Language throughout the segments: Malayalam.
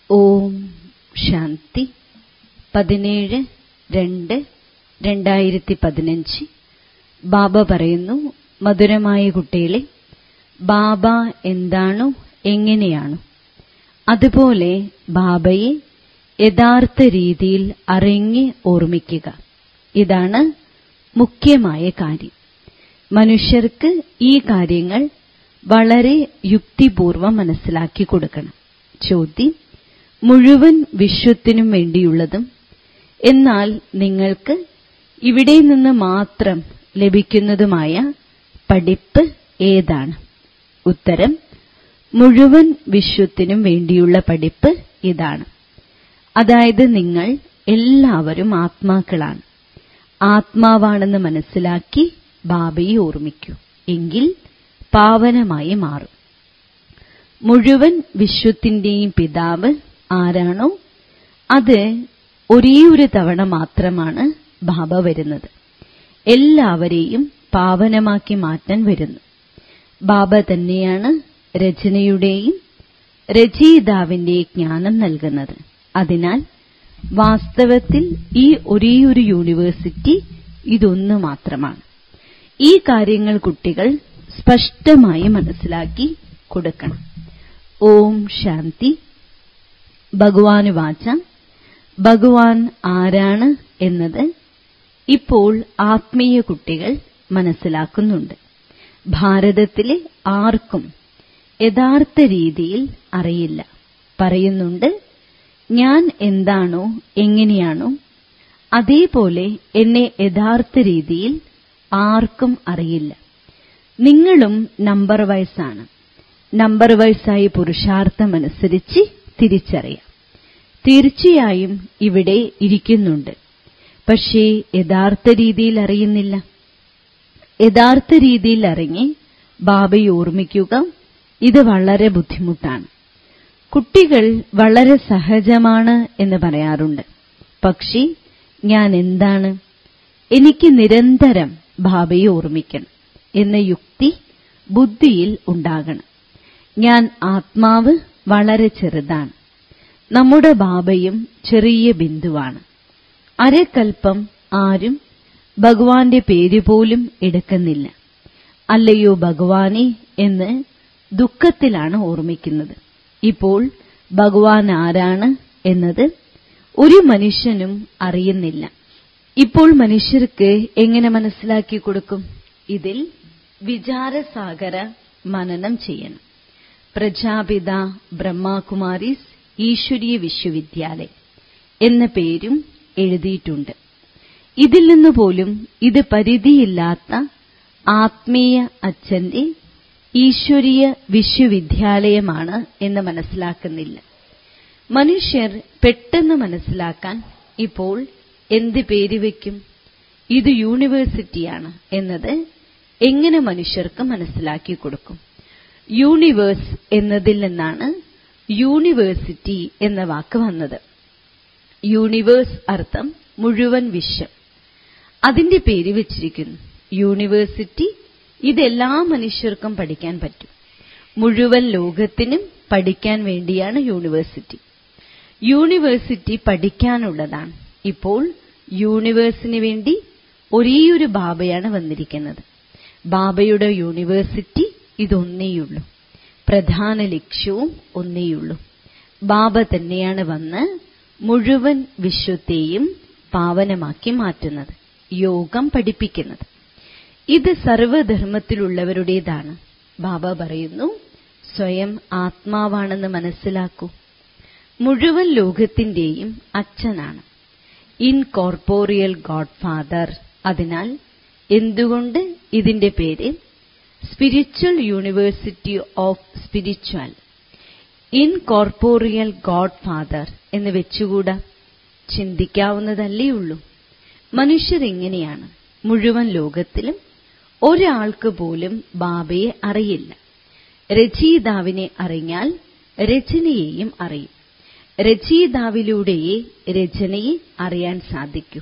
ഓം ശാന്തി പതിനേഴ് രണ്ട് രണ്ടായിരത്തി പതിനഞ്ച് ബാബ പറയുന്നു മധുരമായ കുട്ടികളെ ബാബ എന്താണോ എങ്ങനെയാണോ അതുപോലെ ബാബയെ യഥാർത്ഥ രീതിയിൽ അറിഞ്ഞ് ഓർമ്മിക്കുക ഇതാണ് മുഖ്യമായ കാര്യം മനുഷ്യർക്ക് ഈ കാര്യങ്ങൾ വളരെ യുക്തിപൂർവം മനസ്സിലാക്കി കൊടുക്കണം ചോദ്യം മുഴുവൻ വിശ്വത്തിനും വേണ്ടിയുള്ളതും എന്നാൽ നിങ്ങൾക്ക് ഇവിടെ നിന്ന് മാത്രം ലഭിക്കുന്നതുമായ പഠിപ്പ് ഏതാണ് ഉത്തരം മുഴുവൻ വിശ്വത്തിനും വേണ്ടിയുള്ള പഠിപ്പ് ഇതാണ് അതായത് നിങ്ങൾ എല്ലാവരും ആത്മാക്കളാണ് ആത്മാവാണെന്ന് മനസ്സിലാക്കി ബാബയെ ഓർമ്മിക്കൂ എങ്കിൽ പാവനമായി മാറും മുഴുവൻ വിശ്വത്തിന്റെയും പിതാവ് ആരാണോ അത് ഒരേ ഒരു തവണ മാത്രമാണ് ബാബ വരുന്നത് എല്ലാവരെയും പാവനമാക്കി മാറ്റാൻ വരുന്നു ബാബ തന്നെയാണ് രചനയുടെയും രചയിതാവിന്റെയും ജ്ഞാനം നൽകുന്നത് അതിനാൽ വാസ്തവത്തിൽ ഈ ഒരേയൊരു യൂണിവേഴ്സിറ്റി ഇതൊന്നു മാത്രമാണ് ഈ കാര്യങ്ങൾ കുട്ടികൾ സ്പഷ്ടമായി മനസ്സിലാക്കി കൊടുക്കണം ഓം ശാന്തി ഭഗവാന് വാച ഭഗവാൻ ആരാണ് എന്നത് ഇപ്പോൾ ആത്മീയ കുട്ടികൾ മനസ്സിലാക്കുന്നുണ്ട് ഭാരതത്തിലെ ആർക്കും യഥാർത്ഥ രീതിയിൽ അറിയില്ല പറയുന്നുണ്ട് ഞാൻ എന്താണോ എങ്ങനെയാണോ അതേപോലെ എന്നെ യഥാർത്ഥ രീതിയിൽ ആർക്കും അറിയില്ല നിങ്ങളും നമ്പർ വൈസാണ് നമ്പർ വൈസായി പുരുഷാർത്ഥമനുസരിച്ച് തിരിച്ചറിയാം തീർച്ചയായും ഇവിടെ ഇരിക്കുന്നുണ്ട് പക്ഷേ യഥാർത്ഥ രീതിയിൽ അറിയുന്നില്ല യഥാർത്ഥ രീതിയിൽ അറിഞ്ഞ് ബാബയെ ഓർമ്മിക്കുക ഇത് വളരെ ബുദ്ധിമുട്ടാണ് കുട്ടികൾ വളരെ സഹജമാണ് എന്ന് പറയാറുണ്ട് പക്ഷേ ഞാൻ എന്താണ് എനിക്ക് നിരന്തരം ബാബയെ ഓർമ്മിക്കണം എന്ന യുക്തി ബുദ്ധിയിൽ ഉണ്ടാകണം ഞാൻ ആത്മാവ് വളരെ ചെറുതാണ് നമ്മുടെ ബാബയും ചെറിയ ബിന്ദുവാണ് അരക്കൽപ്പം ആരും ഭഗവാന്റെ പേര് പോലും എടുക്കുന്നില്ല അല്ലയോ ഭഗവാനെ എന്ന് ദുഃഖത്തിലാണ് ഓർമ്മിക്കുന്നത് ഇപ്പോൾ ഭഗവാൻ ആരാണ് എന്നത് ഒരു മനുഷ്യനും അറിയുന്നില്ല ഇപ്പോൾ മനുഷ്യർക്ക് എങ്ങനെ മനസ്സിലാക്കി കൊടുക്കും ഇതിൽ വിചാരസാഗര മനനം ചെയ്യണം പ്രജാപിത ബ്രഹ്മകുമാരീസ് ഈശ്വരീയ വിശ്വവിദ്യാലയം എന്ന പേരും എഴുതിയിട്ടുണ്ട് ഇതിൽ നിന്ന് പോലും ഇത് പരിധിയില്ലാത്ത ആത്മീയ അച്ഛന്റെ ഈശ്വരീയ വിശ്വവിദ്യാലയമാണ് എന്ന് മനസ്സിലാക്കുന്നില്ല മനുഷ്യർ പെട്ടെന്ന് മനസ്സിലാക്കാൻ ഇപ്പോൾ എന്ത് പേര് വയ്ക്കും ഇത് യൂണിവേഴ്സിറ്റിയാണ് എന്നത് എങ്ങനെ മനുഷ്യർക്ക് മനസ്സിലാക്കി കൊടുക്കും യൂണിവേഴ്സ് എന്നതിൽ നിന്നാണ് യൂണിവേഴ്സിറ്റി എന്ന വാക്ക് വന്നത് യൂണിവേഴ്സ് അർത്ഥം മുഴുവൻ വിശ്വം അതിന്റെ പേര് വെച്ചിരിക്കുന്നു യൂണിവേഴ്സിറ്റി ഇതെല്ലാ മനുഷ്യർക്കും പഠിക്കാൻ പറ്റും മുഴുവൻ ലോകത്തിനും പഠിക്കാൻ വേണ്ടിയാണ് യൂണിവേഴ്സിറ്റി യൂണിവേഴ്സിറ്റി പഠിക്കാനുള്ളതാണ് ഇപ്പോൾ യൂണിവേഴ്സിന് വേണ്ടി ഒരേയൊരു ബാബയാണ് വന്നിരിക്കുന്നത് ബാബയുടെ യൂണിവേഴ്സിറ്റി ഇതൊന്നേയുള്ളൂ പ്രധാന ലക്ഷ്യവും ഒന്നേയുള്ളൂ ബാബ തന്നെയാണ് വന്ന് മുഴുവൻ വിശ്വത്തെയും പാവനമാക്കി മാറ്റുന്നത് യോഗം പഠിപ്പിക്കുന്നത് ഇത് സർവധർമ്മത്തിലുള്ളവരുടേതാണ് ബാബ പറയുന്നു സ്വയം ആത്മാവാണെന്ന് മനസ്സിലാക്കൂ മുഴുവൻ ലോകത്തിന്റെയും അച്ഛനാണ് ഇൻകോർപ്പോറിയൽ ഗോഡ് ഫാദർ അതിനാൽ എന്തുകൊണ്ട് ഇതിന്റെ പേര് spiritual university of spiritual incorporeal god father എന്ന് വെച്ചുകൂടാ ചിന്തിക്കാവുന്നതല്ലേ ഉള്ളൂ മനുഷ്യർ എങ്ങനെയാണ് മുഴുവൻ ലോകത്തിലും ഒരാൾക്ക് പോലും ബാബയെ അറിയില്ല രചയിതാവിനെ അറിഞ്ഞാൽ രചനയെയും അറിയും രചയിതാവിലൂടെയേ രചനയെ അറിയാൻ സാധിക്കൂ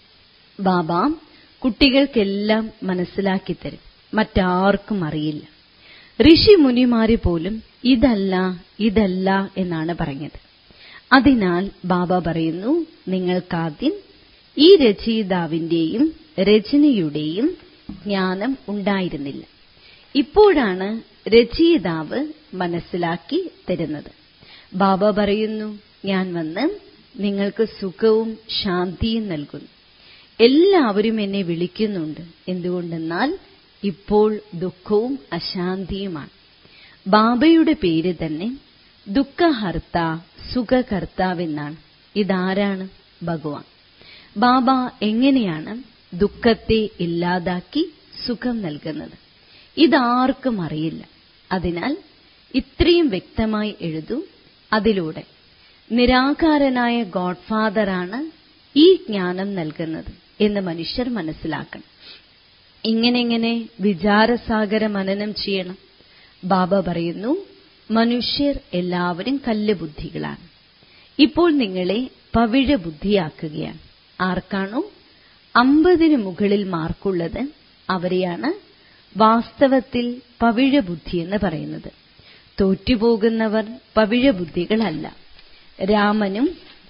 ബാബ കുട്ടികൾക്കെല്ലാം മനസ്സിലാക്കിത്തരും മറ്റാർക്കും അറിയില്ല ഋഷി മുനിമാര് പോലും ഇതല്ല ഇതല്ല എന്നാണ് പറഞ്ഞത് അതിനാൽ ബാബ പറയുന്നു നിങ്ങൾക്കാദ്യം ഈ രചയിതാവിന്റെയും രചനയുടെയും ജ്ഞാനം ഉണ്ടായിരുന്നില്ല ഇപ്പോഴാണ് രചയിതാവ് മനസ്സിലാക്കി തരുന്നത് ബാബ പറയുന്നു ഞാൻ വന്ന് നിങ്ങൾക്ക് സുഖവും ശാന്തിയും നൽകുന്നു എല്ലാവരും എന്നെ വിളിക്കുന്നുണ്ട് എന്തുകൊണ്ടെന്നാൽ ഇപ്പോൾ ദുഃഖവും അശാന്തിയുമാണ് ബാബയുടെ പേര് തന്നെ ദുഃഖഹർത്ത സുഖകർത്താവെന്നാണ് ഇതാരാണ് ഭഗവാൻ ബാബ എങ്ങനെയാണ് ദുഃഖത്തെ ഇല്ലാതാക്കി സുഖം നൽകുന്നത് ഇതാർക്കും അറിയില്ല അതിനാൽ ഇത്രയും വ്യക്തമായി എഴുതൂ അതിലൂടെ നിരാകാരനായ ഗോഡ്ഫാദറാണ് ഈ ജ്ഞാനം നൽകുന്നത് എന്ന് മനുഷ്യർ മനസ്സിലാക്കണം ഇങ്ങനെ ഇങ്ങനെ വിചാരസാഗര മനനം ചെയ്യണം ബാബ പറയുന്നു മനുഷ്യർ എല്ലാവരും കല്ല് ബുദ്ധികളാണ് ഇപ്പോൾ നിങ്ങളെ പവിഴ ബുദ്ധിയാക്കുകയാണ് ആർക്കാണോ അമ്പതിന് മുകളിൽ മാർക്കുള്ളത് അവരെയാണ് വാസ്തവത്തിൽ പവിഴ ബുദ്ധി എന്ന് പറയുന്നത് തോറ്റുപോകുന്നവർ പവിഴ ബുദ്ധികളല്ല രാമനും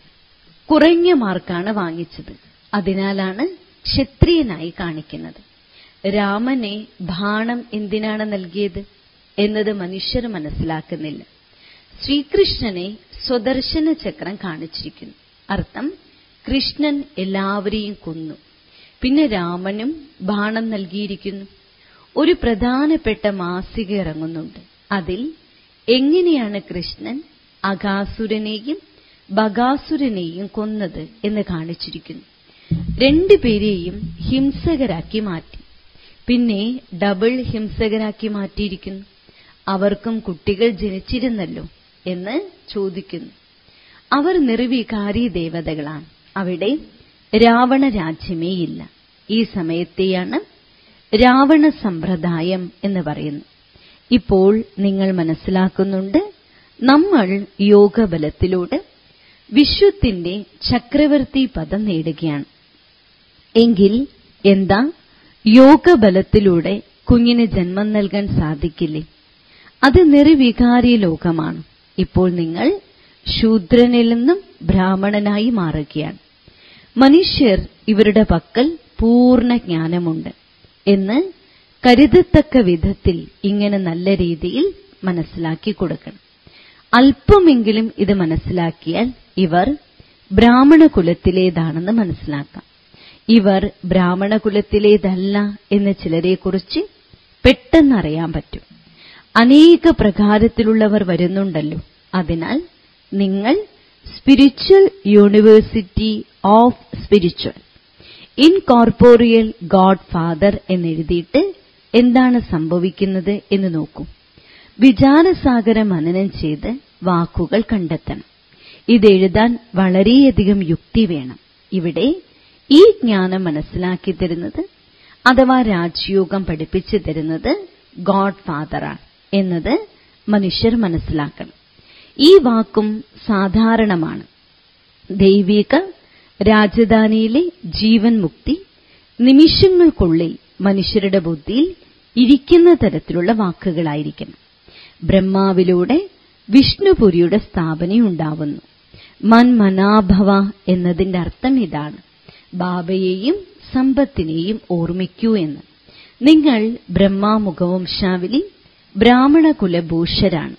കുറഞ്ഞ മാർക്കാണ് വാങ്ങിച്ചത് അതിനാലാണ് ക്ഷത്രിയനായി കാണിക്കുന്നത് രാമനെ ബാണം എന്തിനാണ് നൽകിയത് എന്നത് മനുഷ്യർ മനസ്സിലാക്കുന്നില്ല ശ്രീകൃഷ്ണനെ സ്വദർശന ചക്രം കാണിച്ചിരിക്കുന്നു അർത്ഥം കൃഷ്ണൻ എല്ലാവരെയും കൊന്നു പിന്നെ രാമനും ബാണം നൽകിയിരിക്കുന്നു ഒരു പ്രധാനപ്പെട്ട മാസിക ഇറങ്ങുന്നുണ്ട് അതിൽ എങ്ങനെയാണ് കൃഷ്ണൻ അകാസുരനെയും ബകാസുരനെയും കൊന്നത് എന്ന് കാണിച്ചിരിക്കുന്നു രണ്ടുപേരെയും ഹിംസകരാക്കി മാറ്റി പിന്നെ ഡബിൾ ഹിംസകരാക്കി മാറ്റിയിരിക്കുന്നു അവർക്കും കുട്ടികൾ ജനിച്ചിരുന്നല്ലോ എന്ന് ചോദിക്കുന്നു അവർ നിർവികാരി ദേവതകളാണ് അവിടെ രാവണ രാജ്യമേ ഇല്ല ഈ സമയത്തെയാണ് രാവണ സമ്പ്രദായം എന്ന് പറയുന്നു ഇപ്പോൾ നിങ്ങൾ മനസ്സിലാക്കുന്നുണ്ട് നമ്മൾ യോഗബലത്തിലൂടെ വിശ്വത്തിന്റെ ചക്രവർത്തി പദം നേടുകയാണ് എങ്കിൽ എന്താ യോഗബലത്തിലൂടെ കുഞ്ഞിന് ജന്മം നൽകാൻ സാധിക്കില്ലേ അത് നിർവികാരി ലോകമാണ് ഇപ്പോൾ നിങ്ങൾ ശൂദ്രനിൽ നിന്നും ബ്രാഹ്മണനായി മാറുകയാണ് മനുഷ്യർ ഇവരുടെ പക്കൽ പൂർണ്ണ ജ്ഞാനമുണ്ട് എന്ന് കരുതത്തക്ക വിധത്തിൽ ഇങ്ങനെ നല്ല രീതിയിൽ മനസ്സിലാക്കി കൊടുക്കണം അല്പമെങ്കിലും ഇത് മനസ്സിലാക്കിയാൽ ഇവർ ബ്രാഹ്മണ കുലത്തിലേതാണെന്ന് മനസ്സിലാക്കാം ഇവർ ബ്രാഹ്മണ കുലത്തിലേതല്ല എന്ന് ചിലരെക്കുറിച്ച് പെട്ടെന്നറിയാൻ പറ്റും അനേക പ്രകാരത്തിലുള്ളവർ വരുന്നുണ്ടല്ലോ അതിനാൽ നിങ്ങൾ spiritual university of spiritual incorporeal god father എന്നെഴുതിയിട്ട് എന്താണ് സംഭവിക്കുന്നത് എന്ന് നോക്കൂ വിചാരസാഗര മനനം ചെയ്ത് വാക്കുകൾ കണ്ടെത്തണം ഇതെഴുതാൻ വളരെയധികം യുക്തി വേണം ഇവിടെ ഈ ജ്ഞാനം മനസ്സിലാക്കി തരുന്നത് അഥവാ രാജയോഗം പഠിപ്പിച്ചു തരുന്നത് ഗോഡ് ഫാദറാണ് എന്നത് മനുഷ്യർ മനസ്സിലാക്കണം ഈ വാക്കും സാധാരണമാണ് ദൈവിക രാജധാനിയിലെ ജീവൻ മുക്തി നിമിഷങ്ങൾക്കുള്ളിൽ മനുഷ്യരുടെ ബുദ്ധിയിൽ ഇരിക്കുന്ന തരത്തിലുള്ള വാക്കുകളായിരിക്കണം ബ്രഹ്മാവിലൂടെ വിഷ്ണുപുരിയുടെ സ്ഥാപനയുണ്ടാവുന്നു മൻമനാഭവ എന്നതിന്റെ അർത്ഥം ഇതാണ് ബാബയെയും സമ്പത്തിനെയും ഓർമ്മിക്കൂ എന്ന് നിങ്ങൾ ബ്രഹ്മാമുഖവംശാവലി ബ്രാഹ്മണ കുലഭൂഷരാണ്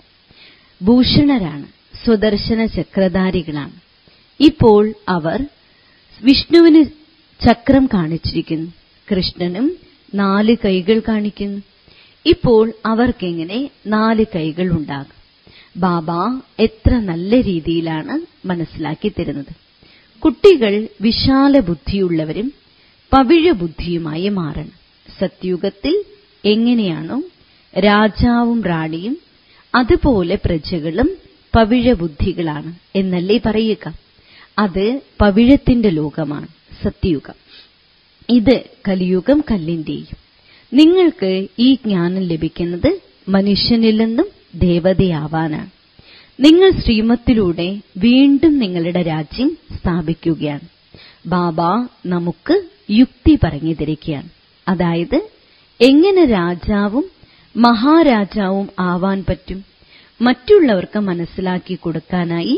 ഭൂഷണരാണ് സ്വദർശന ചക്രധാരികളാണ് ഇപ്പോൾ അവർ വിഷ്ണുവിന് ചക്രം കാണിച്ചിരിക്കുന്നു കൃഷ്ണനും നാല് കൈകൾ കാണിക്കുന്നു ഇപ്പോൾ അവർക്കെങ്ങനെ നാല് കൈകൾ ഉണ്ടാകും ബാബ എത്ര നല്ല രീതിയിലാണ് മനസ്സിലാക്കി തരുന്നത് കുട്ടികൾ വിശാല ബുദ്ധിയുള്ളവരും പവിഴ ബുദ്ധിയുമായി മാറണം സത്യുഗത്തിൽ എങ്ങനെയാണോ രാജാവും റാണിയും അതുപോലെ പ്രജകളും പവിഴ ബുദ്ധികളാണ് എന്നല്ലേ പറയുക അത് പവിഴത്തിന്റെ ലോകമാണ് സത്യയുഗം ഇത് കലിയുഗം കല്ലിന്റെയും നിങ്ങൾക്ക് ഈ ജ്ഞാനം ലഭിക്കുന്നത് മനുഷ്യനിൽ നിന്നും ദേവതയാവാനാണ് നിങ്ങൾ ശ്രീമത്തിലൂടെ വീണ്ടും നിങ്ങളുടെ രാജ്യം സ്ഥാപിക്കുകയാണ് ബാബ നമുക്ക് യുക്തി പറഞ്ഞു തരികയാണ് അതായത് എങ്ങനെ രാജാവും മഹാരാജാവും ആവാൻ പറ്റും മറ്റുള്ളവർക്ക് മനസ്സിലാക്കി കൊടുക്കാനായി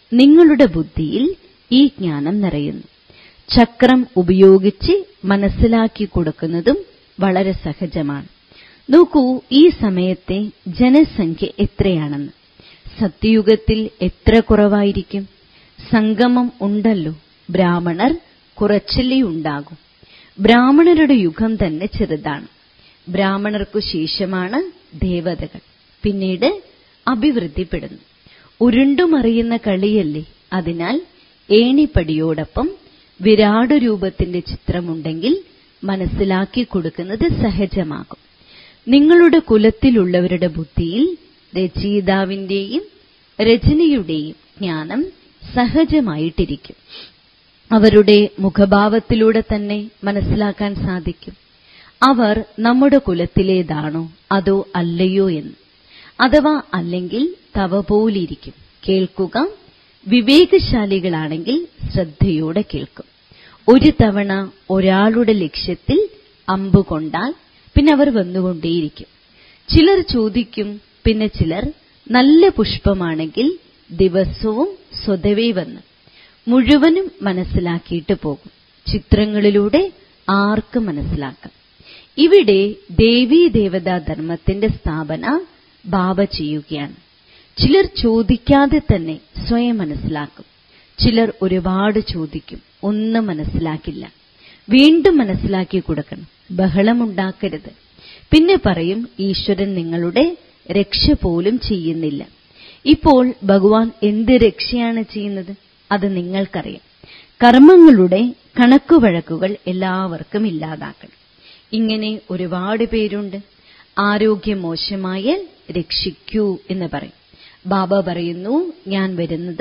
നിങ്ങളുടെ ബുദ്ധിയിൽ ഈ ജ്ഞാനം നിറയുന്നു ചക്രം ഉപയോഗിച്ച് മനസ്സിലാക്കി കൊടുക്കുന്നതും വളരെ സഹജമാണ് നോക്കൂ ഈ സമയത്തെ ജനസംഖ്യ എത്രയാണെന്ന് സത്യയുഗത്തിൽ എത്ര കുറവായിരിക്കും സംഗമം ഉണ്ടല്ലോ ബ്രാഹ്മണർ കുറച്ചല്ലേ ഉണ്ടാകും ബ്രാഹ്മണരുടെ യുഗം തന്നെ ചെറുതാണ് ബ്രാഹ്മണർക്കു ശേഷമാണ് ദേവതകൾ പിന്നീട് അഭിവൃദ്ധിപ്പെടുന്നു ഉരുണ്ടുമറിയുന്ന കളിയല്ലേ അതിനാൽ ഏണിപ്പടിയോടൊപ്പം വിരാട് രൂപത്തിന്റെ ചിത്രമുണ്ടെങ്കിൽ മനസ്സിലാക്കി കൊടുക്കുന്നത് സഹജമാകും നിങ്ങളുടെ കുലത്തിലുള്ളവരുടെ ബുദ്ധിയിൽ രചയിതാവിന്റെയും രചനയുടെയും ജ്ഞാനം സഹജമായിട്ടിരിക്കും അവരുടെ മുഖഭാവത്തിലൂടെ തന്നെ മനസ്സിലാക്കാൻ സാധിക്കും അവർ നമ്മുടെ കുലത്തിലേതാണോ അതോ അല്ലയോ എന്ന് അഥവാ അല്ലെങ്കിൽ തവ പോലിരിക്കും കേൾക്കുക വിവേകശാലികളാണെങ്കിൽ ശ്രദ്ധയോടെ കേൾക്കും ഒരു തവണ ഒരാളുടെ ലക്ഷ്യത്തിൽ അമ്പ് കൊണ്ടാൽ പിന്നെ അവർ വന്നുകൊണ്ടേയിരിക്കും ചിലർ ചോദിക്കും പിന്നെ ചിലർ നല്ല പുഷ്പമാണെങ്കിൽ ദിവസവും സ്വതവേ വന്ന് മുഴുവനും മനസ്സിലാക്കിയിട്ട് പോകും ചിത്രങ്ങളിലൂടെ ആർക്കും മനസ്സിലാക്കാം ഇവിടെ ദേവീ ദേവതാ ധർമ്മത്തിന്റെ സ്ഥാപന ബാബ ചെയ്യുകയാണ് ചിലർ ചോദിക്കാതെ തന്നെ സ്വയം മനസ്സിലാക്കും ചിലർ ഒരുപാട് ചോദിക്കും ഒന്നും മനസ്സിലാക്കില്ല വീണ്ടും മനസ്സിലാക്കി കൊടുക്കണം ബഹളമുണ്ടാക്കരുത് പിന്നെ പറയും ഈശ്വരൻ നിങ്ങളുടെ രക്ഷ പോലും ചെയ്യുന്നില്ല ഇപ്പോൾ ഭഗവാൻ എന്ത് രക്ഷയാണ് ചെയ്യുന്നത് അത് നിങ്ങൾക്കറിയാം കർമ്മങ്ങളുടെ കണക്കുവഴക്കുകൾ എല്ലാവർക്കും ഇല്ലാതാക്കണം ഇങ്ങനെ ഒരുപാട് പേരുണ്ട് ആരോഗ്യം മോശമായാൽ രക്ഷിക്കൂ എന്ന് പറയും ബാബ പറയുന്നു ഞാൻ വരുന്നത്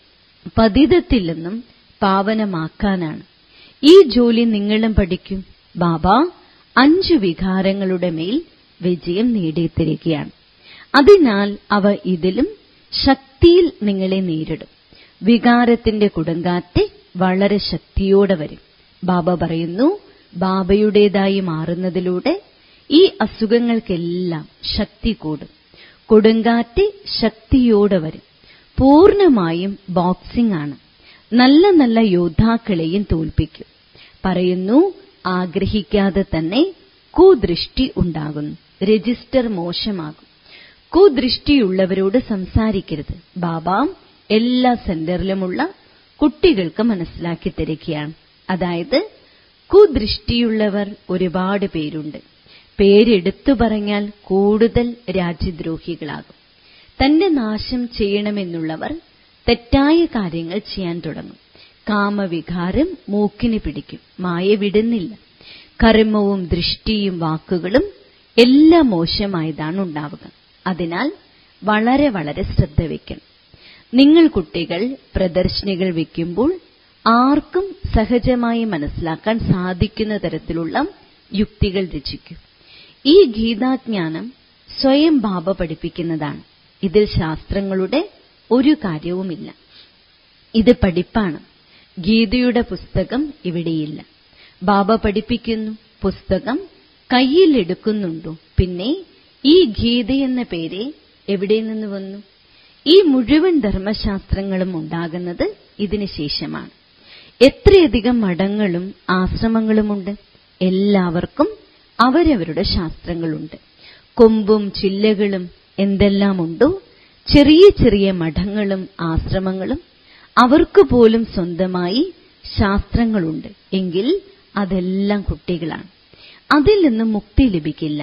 പതിതത്തിൽ നിന്നും പാവനമാക്കാനാണ് ഈ ജോലി നിങ്ങളും പഠിക്കും ബാബ അഞ്ചു വികാരങ്ങളുടെ മേൽ വിജയം നേടിയെത്തിരിക്കുകയാണ് അതിനാൽ അവ ഇതിലും ശക്തിയിൽ നിങ്ങളെ നേരിടും വികാരത്തിന്റെ കൊടുങ്കാറ്റ് വളരെ ശക്തിയോടെ വരും ബാബ പറയുന്നു ബാബയുടേതായി മാറുന്നതിലൂടെ ഈ അസുഖങ്ങൾക്കെല്ലാം ശക്തി കൂടും കൊടുങ്കാറ്റ് ശക്തിയോടെ വരും പൂർണ്ണമായും ബോക്സിംഗ് ആണ് നല്ല നല്ല യോദ്ധാക്കളെയും തോൽപ്പിക്കും പറയുന്നു ആഗ്രഹിക്കാതെ തന്നെ കുദൃഷ്ടി ഉണ്ടാകുന്നു രജിസ്റ്റർ മോശമാകും കുദൃഷ്ടിയുള്ളവരോട് സംസാരിക്കരുത് ബാബ എല്ലാ സെന്ററിലുമുള്ള കുട്ടികൾക്ക് മനസ്സിലാക്കി തരികയാണ് അതായത് കുദൃഷ്ടിയുള്ളവർ ഒരുപാട് പേരുണ്ട് പേരെടുത്തു പറഞ്ഞാൽ കൂടുതൽ രാജ്യദ്രോഹികളാകും തന്റെ നാശം ചെയ്യണമെന്നുള്ളവർ തെറ്റായ കാര്യങ്ങൾ ചെയ്യാൻ തുടങ്ങും കാമവികാരം മൂക്കിന് പിടിക്കും മായ വിടുന്നില്ല കർമ്മവും ദൃഷ്ടിയും വാക്കുകളും എല്ലാം മോശമായതാണ് ഉണ്ടാവുക അതിനാൽ വളരെ വളരെ ശ്രദ്ധ വയ്ക്കണം നിങ്ങൾ കുട്ടികൾ പ്രദർശനികൾ വയ്ക്കുമ്പോൾ ആർക്കും സഹജമായി മനസ്സിലാക്കാൻ സാധിക്കുന്ന തരത്തിലുള്ള യുക്തികൾ രചിക്കും ഈ ഗീതാജ്ഞാനം സ്വയം ബാബ പഠിപ്പിക്കുന്നതാണ് ഇതിൽ ശാസ്ത്രങ്ങളുടെ ഒരു കാര്യവുമില്ല ഇത് പഠിപ്പാണ് ഗീതയുടെ പുസ്തകം ഇവിടെയില്ല ബാബ പഠിപ്പിക്കുന്നു പുസ്തകം കയ്യിലെടുക്കുന്നുണ്ടോ പിന്നെ ഈ ഗീതയെന്ന പേര് എവിടെ നിന്ന് വന്നു ഈ മുഴുവൻ ധർമ്മശാസ്ത്രങ്ങളും ഉണ്ടാകുന്നത് ഇതിനു ശേഷമാണ് എത്രയധികം മഠങ്ങളും ആശ്രമങ്ങളുമുണ്ട് എല്ലാവർക്കും അവരവരുടെ ശാസ്ത്രങ്ങളുണ്ട് കൊമ്പും ചില്ലകളും എന്തെല്ലാമുണ്ടോ ചെറിയ ചെറിയ മഠങ്ങളും ആശ്രമങ്ങളും അവർക്ക് പോലും സ്വന്തമായി ശാസ്ത്രങ്ങളുണ്ട് എങ്കിൽ അതെല്ലാം കുട്ടികളാണ് അതിൽ നിന്ന് മുക്തി ലഭിക്കില്ല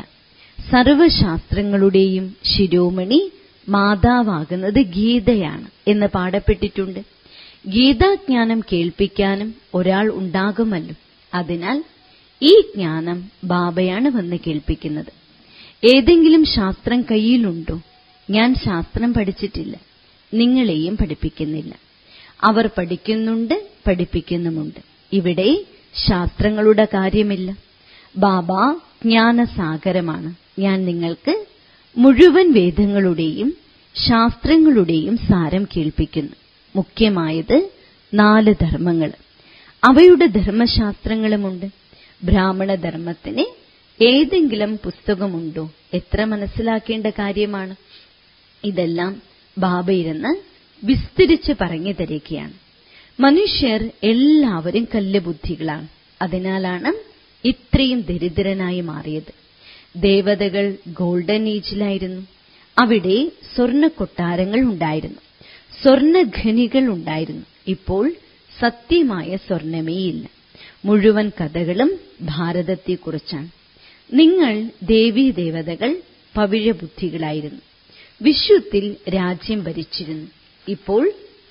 സർവശാസ്ത്രങ്ങളുടെയും ശിരോമണി മാതാവാകുന്നത് ഗീതയാണ് എന്ന് പാടപ്പെട്ടിട്ടുണ്ട് ഗീതാജ്ഞാനം കേൾപ്പിക്കാനും ഒരാൾ ഉണ്ടാകുമല്ലോ അതിനാൽ ഈ ജ്ഞാനം ബാബയാണ് വന്ന് കേൾപ്പിക്കുന്നത് ഏതെങ്കിലും ശാസ്ത്രം കയ്യിലുണ്ടോ ഞാൻ ശാസ്ത്രം പഠിച്ചിട്ടില്ല നിങ്ങളെയും പഠിപ്പിക്കുന്നില്ല അവർ പഠിക്കുന്നുണ്ട് പഠിപ്പിക്കുന്നുമുണ്ട് ഇവിടെ ശാസ്ത്രങ്ങളുടെ കാര്യമില്ല ബാബ ജ്ഞാനസാഗരമാണ് ഞാൻ നിങ്ങൾക്ക് മുഴുവൻ വേദങ്ങളുടെയും ശാസ്ത്രങ്ങളുടെയും സാരം കേൾപ്പിക്കുന്നു മുഖ്യമായത് നാല് ധർമ്മങ്ങൾ അവയുടെ ധർമ്മശാസ്ത്രങ്ങളുമുണ്ട് ബ്രാഹ്മണ ധർമ്മത്തിന് ഏതെങ്കിലും പുസ്തകമുണ്ടോ എത്ര മനസ്സിലാക്കേണ്ട കാര്യമാണ് ഇതെല്ലാം ബാബ ഇരുന്ന് വിസ്തരിച്ച് പറഞ്ഞു തരികയാണ് മനുഷ്യർ എല്ലാവരും കല്ലുബുദ്ധികളാണ് അതിനാലാണ് ഇത്രയും ദരിദ്രനായി മാറിയത് ദേവതകൾ ഗോൾഡൻ ഏജിലായിരുന്നു അവിടെ സ്വർണ്ണ കൊട്ടാരങ്ങൾ ഉണ്ടായിരുന്നു സ്വർണ്ണഖനികൾ ഉണ്ടായിരുന്നു ഇപ്പോൾ സത്യമായ സ്വർണമേയില്ല മുഴുവൻ കഥകളും ഭാരതത്തെക്കുറിച്ചാണ് നിങ്ങൾ ദേവീദേവതകൾ പവിഴബുദ്ധികളായിരുന്നു വിശ്വത്തിൽ രാജ്യം ഭരിച്ചിരുന്നു ഇപ്പോൾ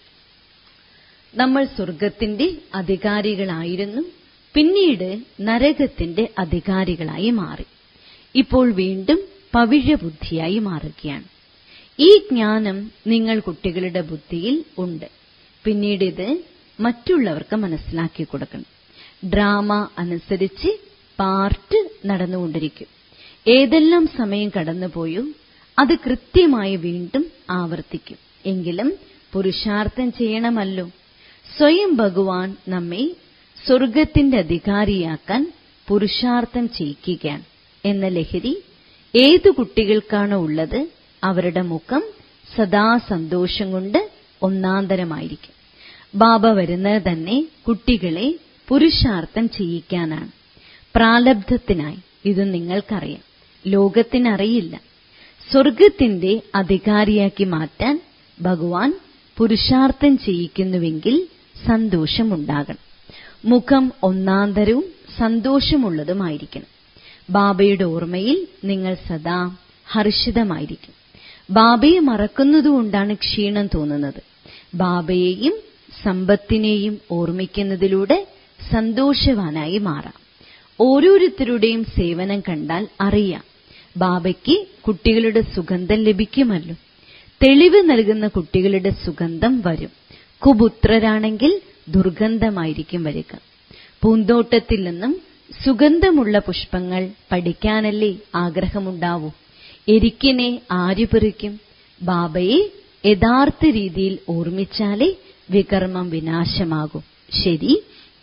നമ്മൾ സ്വർഗത്തിന്റെ അധികാരികളായിരുന്നു പിന്നീട് നരകത്തിന്റെ അധികാരികളായി മാറി ഇപ്പോൾ വീണ്ടും പവിഴബുദ്ധിയായി മാറുകയാണ് ഈ ജ്ഞാനം നിങ്ങൾ കുട്ടികളുടെ ബുദ്ധിയിൽ ഉണ്ട് പിന്നീട് ഇത് മറ്റുള്ളവർക്ക് മനസ്സിലാക്കി കൊടുക്കണം ഡ്രാമ അനുസരിച്ച് പാർട്ട് നടന്നുകൊണ്ടിരിക്കും ഏതെല്ലാം സമയം കടന്നുപോയോ അത് കൃത്യമായി വീണ്ടും ആവർത്തിക്കും എങ്കിലും പുരുഷാർത്ഥം ചെയ്യണമല്ലോ സ്വയം ഭഗവാൻ നമ്മെ സ്വർഗത്തിന്റെ അധികാരിയാക്കാൻ പുരുഷാർത്ഥം ചെയ്യിക്കുകയാണ് എന്ന ലഹരി ഏതു കുട്ടികൾക്കാണോ ഉള്ളത് അവരുടെ മുഖം സദാ സന്തോഷം കൊണ്ട് ഒന്നാന്തരമായിരിക്കും ബാബ വരുന്നത് തന്നെ കുട്ടികളെ പുരുഷാർത്ഥം ചെയ്യിക്കാനാണ് പ്രാലബ്ധത്തിനായി ഇത് നിങ്ങൾക്കറിയാം ലോകത്തിനറിയില്ല സ്വർഗത്തിന്റെ അധികാരിയാക്കി മാറ്റാൻ ഭഗവാൻ പുരുഷാർത്ഥം ചെയ്യിക്കുന്നുവെങ്കിൽ സന്തോഷമുണ്ടാകണം മുഖം ഒന്നാന്തരവും സന്തോഷമുള്ളതുമായിരിക്കണം ബാബയുടെ ഓർമ്മയിൽ നിങ്ങൾ സദാ ഹർഷിതമായിരിക്കും ബാബയെ മറക്കുന്നതുകൊണ്ടാണ് ക്ഷീണം തോന്നുന്നത് ബാബയെയും സമ്പത്തിനെയും ഓർമ്മിക്കുന്നതിലൂടെ സന്തോഷവാനായി മാറാം ഓരോരുത്തരുടെയും സേവനം കണ്ടാൽ അറിയാം ബാബയ്ക്ക് കുട്ടികളുടെ സുഗന്ധം ലഭിക്കുമല്ലോ തെളിവ് നൽകുന്ന കുട്ടികളുടെ സുഗന്ധം വരും കുപുത്രരാണെങ്കിൽ ദുർഗന്ധമായിരിക്കും വരിക പൂന്തോട്ടത്തിൽ നിന്നും സുഗന്ധമുള്ള പുഷ്പങ്ങൾ പഠിക്കാനല്ലേ ആഗ്രഹമുണ്ടാവൂ എരിക്കിനെ ആര് പെറുക്കും ബാബയെ യഥാർത്ഥ രീതിയിൽ ഓർമ്മിച്ചാലേ വികർമ്മം വിനാശമാകും ശരി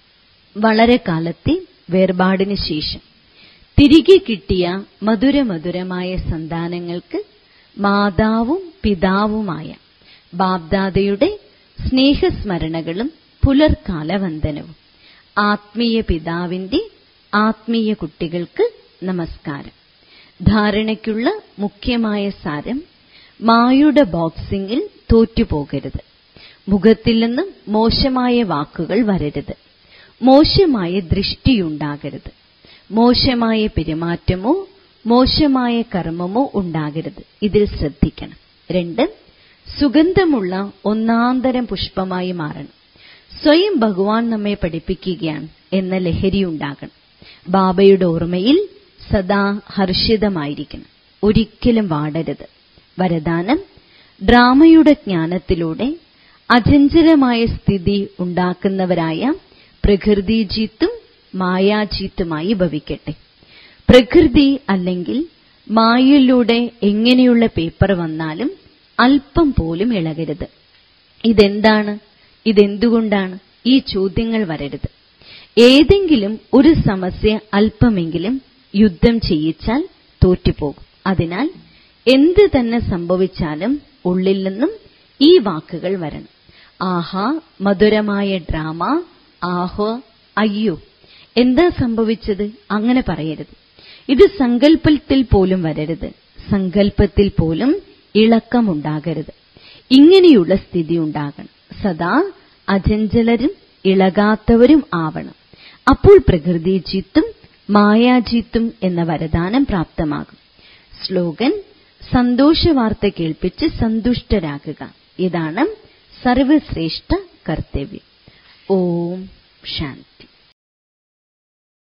വളരെ കാലത്തെ വേർപാടിന് ശേഷം തിരികെ കിട്ടിയ മധുരമധുരമായ സന്താനങ്ങൾക്ക് മാതാവും പിതാവുമായ ബാബ്ദാദയുടെ സ്നേഹസ്മരണകളും പുലർക്കാല വന്ദനവും ആത്മീയ പിതാവിന്റെ ആത്മീയ കുട്ടികൾക്ക് നമസ്കാരം ധാരണയ്ക്കുള്ള മുഖ്യമായ സാരം മായുടെ ബോക്സിംഗിൽ തോറ്റുപോകരുത് മുഖത്തിൽ നിന്നും മോശമായ വാക്കുകൾ വരരുത് മോശമായ ദൃഷ്ടിയുണ്ടാകരുത് മോശമായ പെരുമാറ്റമോ മോശമായ കർമ്മമോ ഉണ്ടാകരുത് ഇതിൽ ശ്രദ്ധിക്കണം രണ്ട് സുഗന്ധമുള്ള ഒന്നാന്തരം പുഷ്പമായി മാറണം സ്വയം ഭഗവാൻ നമ്മെ പഠിപ്പിക്കുകയാണ് എന്ന ലഹരി ഉണ്ടാകണം ബാബയുടെ ഓർമ്മയിൽ സദാ ഹർഷിതമായിരിക്കണം ഒരിക്കലും വാടരുത് വരദാനം ഡ്രാമയുടെ ജ്ഞാനത്തിലൂടെ അചഞ്ചലമായ സ്ഥിതി ഉണ്ടാക്കുന്നവരായ പ്രകൃതിജീത്തും മായാജീത്തുമായി ഭവിക്കട്ടെ പ്രകൃതി അല്ലെങ്കിൽ മായയിലൂടെ എങ്ങനെയുള്ള പേപ്പർ വന്നാലും അല്പം പോലും ഇളകരുത് ഇതെന്താണ് ഇതെന്തുകൊണ്ടാണ് ഈ ചോദ്യങ്ങൾ വരരുത് ഏതെങ്കിലും ഒരു സമസ്യ അല്പമെങ്കിലും യുദ്ധം ചെയ്യിച്ചാൽ തോറ്റുപോകും അതിനാൽ എന്ത് തന്നെ സംഭവിച്ചാലും ഉള്ളിൽ നിന്നും ഈ വാക്കുകൾ വരണം ആഹാ മധുരമായ ഡ്രാമ ആഹോ അയ്യോ എന്താ സംഭവിച്ചത് അങ്ങനെ പറയരുത് ഇത് സങ്കല്പത്തിൽ പോലും വരരുത് സങ്കല്പത്തിൽ പോലും ഇളക്കമുണ്ടാകരുത് ഇങ്ങനെയുള്ള സ്ഥിതി ഉണ്ടാകണം സദാ അചഞ്ചലരും ഇളകാത്തവരും ആവണം അപ്പോൾ പ്രകൃതിജീത്തും മായാജീത്തും എന്ന വരദാനം പ്രാപ്തമാകും സ്ലോഗൻ സന്തോഷവാർത്ത കേൾപ്പിച്ച് സന്തുഷ്ടരാകുക ഇതാണ് സർവശ്രേഷ്ഠ കർത്തവ്യം ഓം ശാന്തി